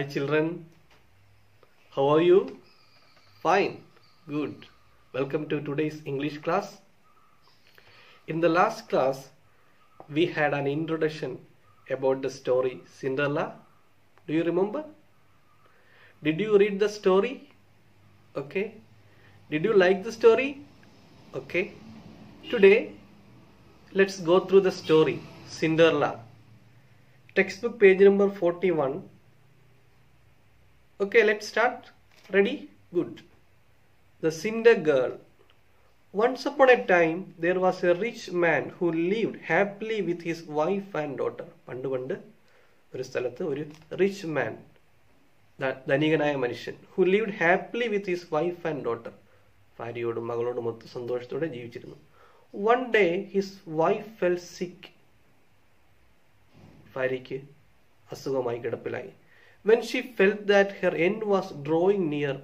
Hi children. How are you? Fine. Good. Welcome to today's English class. In the last class, we had an introduction about the story Cinderella. Do you remember? Did you read the story? Okay. Did you like the story? Okay. Today, let's go through the story Cinderella. Textbook page number 41. Okay, let's start. Ready? Good. The Cinder Girl. Once upon a time, there was a rich man who lived happily with his wife and daughter. പണ്ട് പണ്ട് ഒരു സ്ഥലത്ത് ഒരു rich man ധനികനായ മനുഷ്യൻ who lived happily with his wife and daughter ഭാര്യയോടും മകളോടും ഒത്ത് സന്തോഷത്തോടെ ജീവിച്ചിരുന്നു one day his wife fell sick ഭാര്യയ്ക്ക് അസുഖമായി കിടപ്പിലായി when she fell that her end was drawing near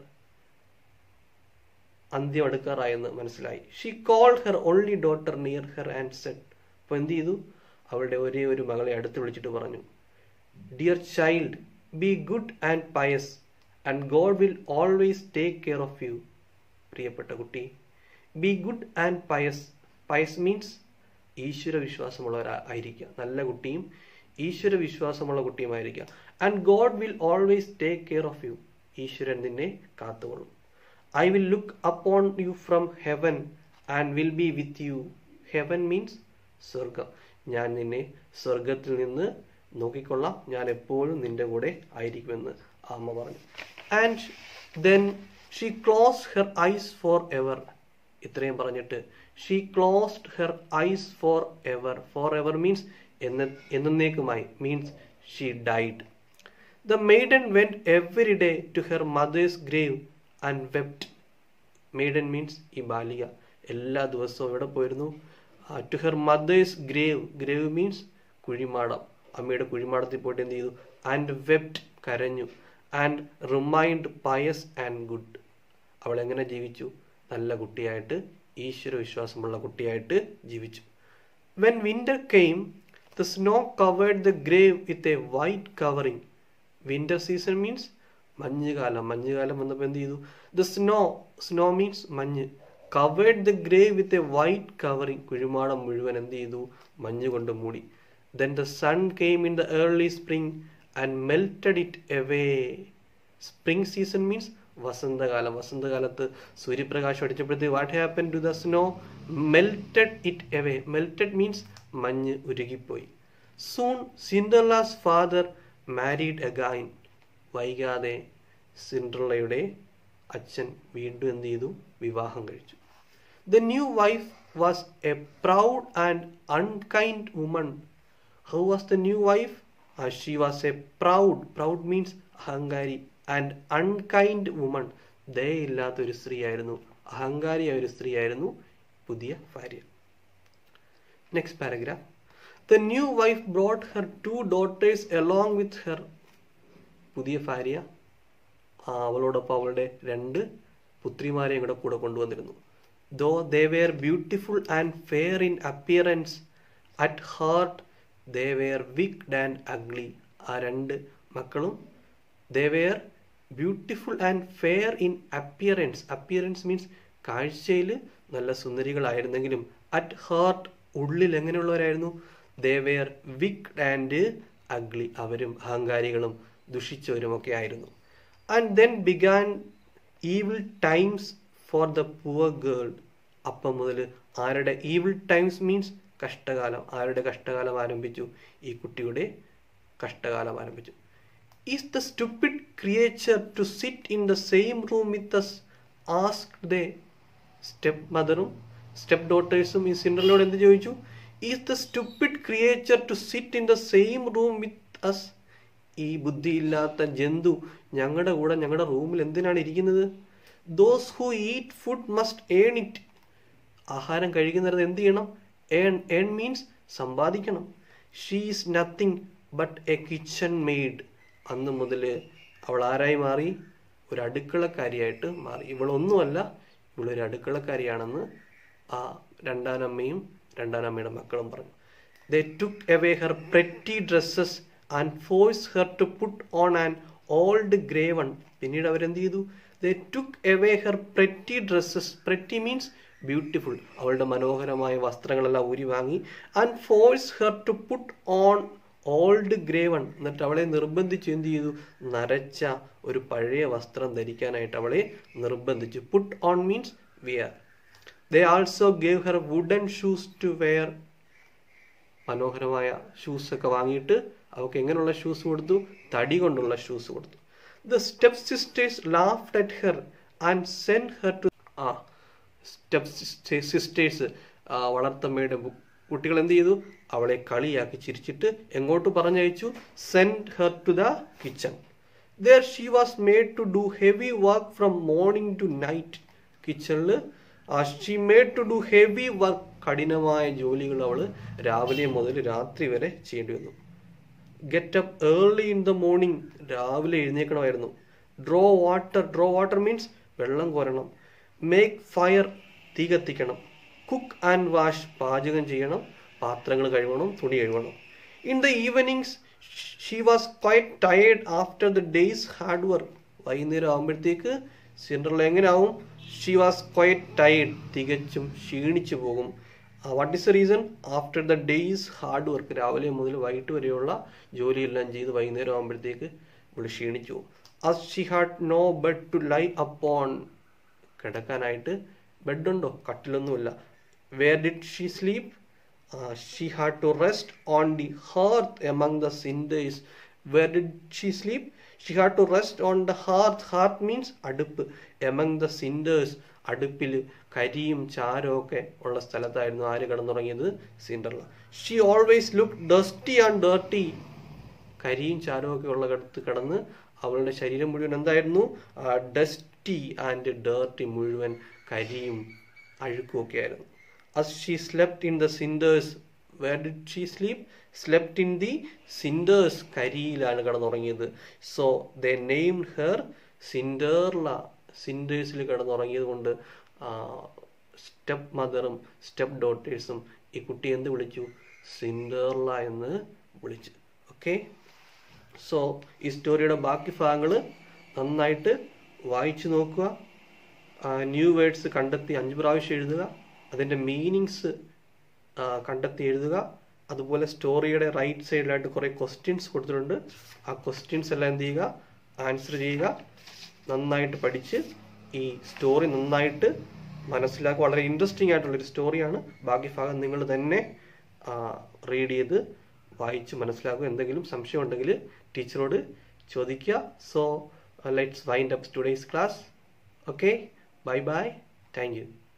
അന്ത്യം അടുക്കാറായെന്ന് മനസ്സിലായി she call her only daughter near her and said അപ്പോൾ എന്ത് ചെയ്തു അവളുടെ ഒരേ ഒരു മകളെ അടുത്ത് വിളിച്ചിട്ട് പറഞ്ഞു dear child be good and pious and God will always take care of you പ്രിയപ്പെട്ട കുട്ടി be good and pious pious means ഈശ്വര വിശ്വാസമുള്ളവരായിരിക്കുക നല്ല കുട്ടിയും ഈശ്വര വിശ്വാസമുള്ള കുട്ടിയുമായിരിക്കുക and God will always take care of you ഈശ്വരൻ നിന്നെ കാത്തുകൊള്ളും I will look upon you from heaven and will be with you heaven means സ്വർഗം ഞാൻ നിന്നെ സ്വർഗത്തിൽ നിന്ന് നോക്കിക്കൊള്ളാം ഞാൻ എപ്പോഴും നിന്റെ കൂടെ ആയിരിക്കുമെന്ന് അമ്മ പറഞ്ഞു and then she close her eyes for ever ഇത്രയും പറഞ്ഞിട്ട് she closed her eyes for ever for ever means എന്ന എന്നേക്കുമായി means she died the maiden went every day to her mother's grave and wept maiden means ഈ ബാലിക എല്ലാ ദിവസവും എവിടെ പോയിരുന്നു to her mother's grave grave means കുഴിമാടം അമ്മയുടെ കുഴിമാടത്തിൽ പോയിട്ട് എന്ത് ചെയ്തു ആൻഡ് വെപ്റ്റ് കരഞ്ഞു and remind pious and good അവൾ എങ്ങനെ ജീവിച്ചു നല്ല കുട്ടിയായിട്ട് ഈശ്വര വിശ്വാസമുള്ള കുട്ടിയായിട്ട് ജീവിച്ചു when winter came the snow covered the grave with a white covering winter season means മഞ്ഞുകാലം മഞ്ഞുകാലം വന്നപ്പോൾ എന്ത് ചെയ്തു ദ സ്നോ സ്നോ മീൻസ് മഞ്ഞ് covered the grave with a white covering കുഴിമാടം മുഴുവൻ എന്ത് ചെയ്തു മഞ്ഞ് കൊണ്ട് മൂടി then the sun came in the early spring and melted it away spring season means വസന്തകാലം വസന്തകാലത്ത് സൂര്യപ്രകാശം അടിച്ചപ്പോഴത്തേക്ക് what happen to the snow melted it away melted means മഞ്ഞ് ഉരുകിപ്പോയി soon Cinderella's father married again വൈകാതെ സിൻഡ്രളയുടെ അച്ഛൻ വീണ്ടും എന്ത് ചെയ്തു വിവാഹം കഴിച്ചു the new wife was a proud and unkind woman how was the new wife she was a proud proud means അഹങ്കാരി ആൻഡ് അൺകൈൻഡ് വുമൺ ദയയില്ലാത്ത ഒരു സ്ത്രീ ആയിരുന്നു അഹങ്കാരിയായ ഒരു സ്ത്രീ ആയിരുന്നു പുതിയ ഭാര്യ next paragraph the new wife brought her two daughters along with her പുതിയ ഭാര്യ അവളോടൊപ്പം അവളുടെ രണ്ട് പുത്രിമാരെയും കൂടെ കൂടെ കൊണ്ടുവന്നിരുന്നു though they were beautiful and fair in appearance at heart they were wicked and ugly ആ രണ്ട് മക്കളും they were beautiful and fair in appearance appearance means കാഴ്ചയിൽ നല്ല സുന്ദരികളായിരുന്നെങ്കിലും അറ്റ് ഹാർട്ട് ഉള്ളിൽ എങ്ങനെയുള്ളവരായിരുന്നു they were wicked and ugly അവരും അഹങ്കാരികളും ദുഷിച്ചവരുമൊക്കെ ആയിരുന്നു and then began evil times for the poor girl അപ്പം മുതൽ ആരുടെ ഈവിൾ ടൈംസ് മീൻസ് കഷ്ടകാലം ആരുടെ കഷ്ടകാലം ആരംഭിച്ചു ഈ കുട്ടിയുടെ കഷ്ടകാലം ആരംഭിച്ചു is the stupid creature to sit in the same room with us ask they step മദറും സ്റ്റെപ്പ് ഡോട്ടേഴ്സും ഈ സിൻഡറിനോട് എന്ത് ചോദിച്ചു is the stupid creature to sit in the same room with us ഈ ബുദ്ധിയില്ലാത്ത ജന്തു ഞങ്ങളുടെ കൂടെ ഞങ്ങളുടെ റൂമിൽ എന്തിനാണ് ഇരിക്കുന്നത് those who eat food must earn it ആഹാരം കഴിക്കുന്നത് എന്ത് ചെയ്യണം ഏൺ ഏൺ മീൻസ് സമ്പാദിക്കണം she is nothing but a kitchen maid അന്ന് മുതൽ അവൾ ആരായി മാറി ഒരു അടുക്കളക്കാരിയായിട്ട് മാറി ഇവളൊന്നുമല്ല ഇവളൊരു അടുക്കളക്കാരിയാണെന്ന് ആ രണ്ടാനമ്മയും രണ്ടാനമ്മയുടെ മക്കളും പറഞ്ഞു they took away her pretty dresses and force her to put on an old grey one പിന്നീട് അവരെന്ത് ചെയ്തു they took away her pretty dresses pretty means beautiful അവളുടെ മനോഹരമായ വസ്ത്രങ്ങളെല്ലാം ഊരി വാങ്ങി and force her to put on old grey one എന്നിട്ട് അവളെ നിർബന്ധിച്ച് എന്ത് ചെയ്തു നരച്ച ഒരു പഴയ വസ്ത്രം ധരിക്കാനായിട്ട് അവളെ നിർബന്ധിച്ചു put on means wear they also gave her wooden shoes to wear മനോഹരമായ ഷൂസ് ഒക്കെ വാങ്ങിയിട്ട് അവൾക്ക് എങ്ങനെയുള്ള ഷൂസ് കൊടുത്തു തടി കൊണ്ടുള്ള ഷൂസ് കൊടുത്തു the step sisters laughed at her and send her to ആ സ്റ്റെപ്പ് സിസ്റ്റേഴ്സ് വളർത്തമ്മയുടെ ബു- കുട്ടികൾ എന്ത് ചെയ്തു അവളെ കളിയാക്കി ചിരിച്ചിട്ട് എങ്ങോട്ട് പറഞ്ഞയച്ചു send her to the kitchen there she was made to do heavy work from morning to night കിച്ചണിൽ she made to do heavy work കഠിനമായ ജോലികൾ അവൾ രാവിലെ മുതൽ രാത്രി വരെ ചെയ്യേണ്ടി വന്നു get up early in the morning രാവിലെ എഴുന്നേക്കണമായിരുന്നു draw water draw water means വെള്ളം കോരണം മേക്ക് ഫയർ തീ കത്തിക്കണം കുക്ക് ആൻഡ് വാഷ് പാചകം ചെയ്യണം പാത്രങ്ങൾ കഴുകണം തുണി കഴുകണം in the evenings she was quite tired after the day's hard work വൈകുന്നേരം ആകുമ്പോഴത്തേക്ക് സിൻഡർല എങ്ങനെയാവും ഷീ വാസ് ക്വൈറ്റ് ടയേർഡ് തികച്ചും ക്ഷീണിച്ചു പോകും what is the reason after the day's hard work രാവിലെ മുതൽ വൈകിട്ട് വരെയുള്ള ജോലിയെല്ലാം ചെയ്ത് വൈകുന്നേരം ആകുമ്പോഴത്തേക്ക് ഇവിടെ ക്ഷീണിച്ചു പോകും as she had no bed to lie upon കിടക്കാനായിട്ട് ബെഡുണ്ടോ കട്ടിലൊന്നുമില്ല where did she sleep she had to rest on the hearth among the cinders where did she sleep she had to rest on the hearth hearth means അടുപ്പ് among the cinders അടുപ്പിൽ കരിയും ചാരവും ഒക്കെ ഉള്ള സ്ഥലത്തായിരുന്നു ആര് കിടന്നുറങ്ങിയത് Cinderella she always look dusty and dirty കരിയും ചാരവും ഒക്കെ ഉള്ള കിടത്ത് കിടന്ന് അവളുടെ ശരീരം മുഴുവൻ എന്തായിരുന്നു ഡസ്റ്റി ആൻഡ് ഡേർട്ടി മുഴുവൻ കരിയും അഴുക്കും ഒക്കെ ആയിരുന്നു as she slept in the cinders where did she sleep slept in the cinders കരിയിലാണ് കിടന്നുറങ്ങിയത് so they named her Cinderella സിൻഡേഴ്സിൽ കിടന്നുറങ്ങിയത് കൊണ്ട് സ്റ്റെപ്പ് മദറും സ്റ്റെപ്പ് ഡോട്ടേഴ്സും ഈ കുട്ടി എന്ത് വിളിച്ചു സിൻഡേർല എന്ന് വിളിച്ചു ഓക്കെ സോ ഈ സ്റ്റോറിയുടെ ബാക്കി ഭാഗങ്ങൾ നന്നായിട്ട് വായിച്ചു നോക്കുക ന്യൂ വേർഡ്സ് കണ്ടെത്തി അഞ്ച് പ്രാവശ്യം എഴുതുക അതിൻ്റെ മീനിങ്സ് കണ്ടെത്തി എഴുതുക അതുപോലെ സ്റ്റോറിയുടെ റൈറ്റ് സൈഡിലായിട്ട് കുറേ ക്വസ്റ്റ്യൻസ് കൊടുത്തിട്ടുണ്ട് ആ ക്വസ്റ്റ്യൻസ് എല്ലാം എന്ത് ചെയ്യുക ആൻസർ ചെയ്യുക നന്നായിട്ട് പഠിച്ച് ഈ സ്റ്റോറി നന്നായിട്ട് മനസ്സിലാക്കുക വളരെ ഇൻട്രസ്റ്റിംഗ് ആയിട്ടുള്ളൊരു സ്റ്റോറിയാണ് ബാക്കി ഭാഗം നിങ്ങൾ തന്നെ റീഡ് ചെയ്ത് വായിച്ച് മനസ്സിലാക്കുക എന്തെങ്കിലും സംശയം ഉണ്ടെങ്കിൽ ടീച്ചറോട് ചോദിക്കുക so let's wind up today's class okay bye bye thank U